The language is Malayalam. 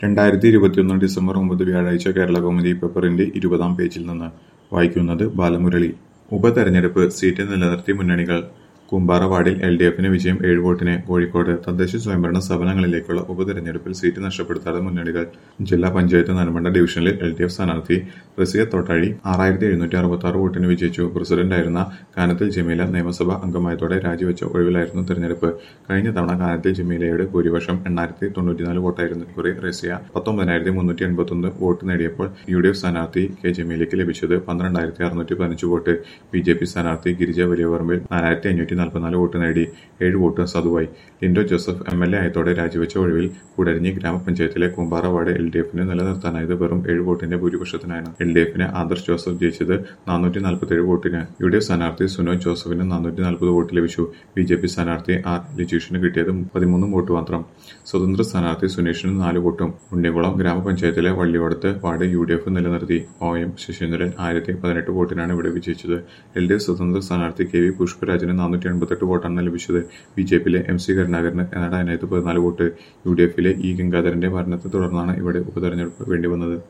രണ്ടായിരത്തി ഇരുപത്തിയൊന്ന് ഡിസംബർ ഒമ്പത് വ്യാഴാഴ്ച കേരളകൗമുദി പേപ്പറിന്റെ ഇരുപതാം പേജിൽ നിന്ന് വായിക്കുന്നത് ബാലമുരളി ഉപതെരഞ്ഞെടുപ്പ് സീറ്റ് നിലനിർത്തി മുന്നണികൾ കൂമ്പാറ വാർഡിൽ എൽ ഡി എഫിന് വിജയം ഏഴ് വോട്ടിന് കോഴിക്കോട് തദ്ദേശ സ്വയംഭരണ സ്ഥാപനങ്ങളിലേക്കുള്ള ഉപതെരഞ്ഞെടുപ്പിൽ സീറ്റ് നഷ്ടപ്പെടുത്താതെ മുന്നണികൾ ജില്ലാ പഞ്ചായത്ത് നന്മണ്ട ഡിവിഷനിൽ എൽ ഡി എഫ് സ്ഥാനാർത്ഥി റസിയ തൊട്ടാഴി ആറായിരത്തി എഴുന്നൂറ്റി അറുപത്തി ആറ് വോട്ടിന് വിജയിച്ചു പ്രസിഡന്റായിരുന്ന കാനത്തിൽ ജമീല നിയമസഭാ അംഗമായതോടെ രാജിവെച്ച ഒഴിവിലായിരുന്നു തെരഞ്ഞെടുപ്പ് കഴിഞ്ഞ തവണ കാനത്തിൽ ജമീലയുടെ ഭൂരിപക്ഷം എണ്ണായിരത്തി തൊണ്ണൂറ്റിനാല് വോട്ടായിരുന്നു ഇക്കുറി റസിയ പത്തൊമ്പതിനായിരത്തി മുന്നൂറ്റി എൺപത്തൊന്ന് വോട്ട് നേടിയപ്പോൾ യു ഡി എഫ് സ്ഥാനാർത്ഥി കെ ജമീലയ്ക്ക് ലഭിച്ചത് പന്ത്രണ്ടായിരത്തി അറുന്നൂറ്റി പതിനഞ്ച് വോട്ട് ബി ജെ പി സ്ഥാനാർത്ഥി ഗിരിജ വലിയപറമ്പിൽ നാലായിരത്തി അഞ്ഞൂറ്റി നാൽപ്പത്തിനാല് വോട്ട് നേടി ഏഴ് വോട്ട് സതുവായി Lindo Joseph M L A ആയതോടെ രാജിവെച്ച ഒഴിവിൽ കൂടരഞ്ഞി ഗ്രാമപഞ്ചായത്തിലെ കൂമ്പാറ വാർഡ് എൽ ഡി എഫിന് നിലനിർത്താനായത് വെറും ഏഴ് വോട്ടിന്റെ ഭൂരിപക്ഷത്തിനാണ് എൽ ഡി എഫിന് ആദർശ് ജോസഫ് ജയിച്ചത് നാനൂറ്റി നാൽപ്പത്തിയേഴ് വോട്ടിന് യു ഡി എഫ് സ്ഥാനാർത്ഥി സുനോജ് ജോസഫിന് നാനൂറ്റി നാൽപ്പത് വോട്ട് ലഭിച്ചു ബി ജെ പി സ്ഥാനാർത്ഥി ആർ ലിജീഷിന് കിട്ടിയത് പതിമൂന്ന് വോട്ട് മാത്രം സ്വതന്ത്ര സ്ഥാനാർത്ഥി സുനീഷിന് നാല് വോട്ടും ഉണ്ണികുളം ഗ്രാമപഞ്ചായത്തിലെ വള്ളിയോടത്ത് വാർഡ് യു ഡി എഫ് നിലനിർത്തി ഒ എം ശശീന്ദ്രൻ ആയിരത്തി പതിനെട്ട് വോട്ടിനാണ് ഇവിടെ വിജയിച്ചത് എൽ ഡി എഫ് സ്വതന്ത്ര സ്ഥാനാർത്ഥി കെ വി പുഷ്പരാജിന് നാനൂറ്റി എൺപത്തെട്ട് വോട്ടാണ് ലഭിച്ചത് ബി ജെ പിയിലെ എം സി കരുണാകരന് നേടാനായത് പതിനാല് വോട്ട് യു ഡി എഫിലെ ഇ ഗംഗാധരന്റെ മരണത്തെ തുടർന്നാണ് ഇവിടെ ഉപതെരഞ്ഞെടുപ്പ് വേണ്ടിവന്നത്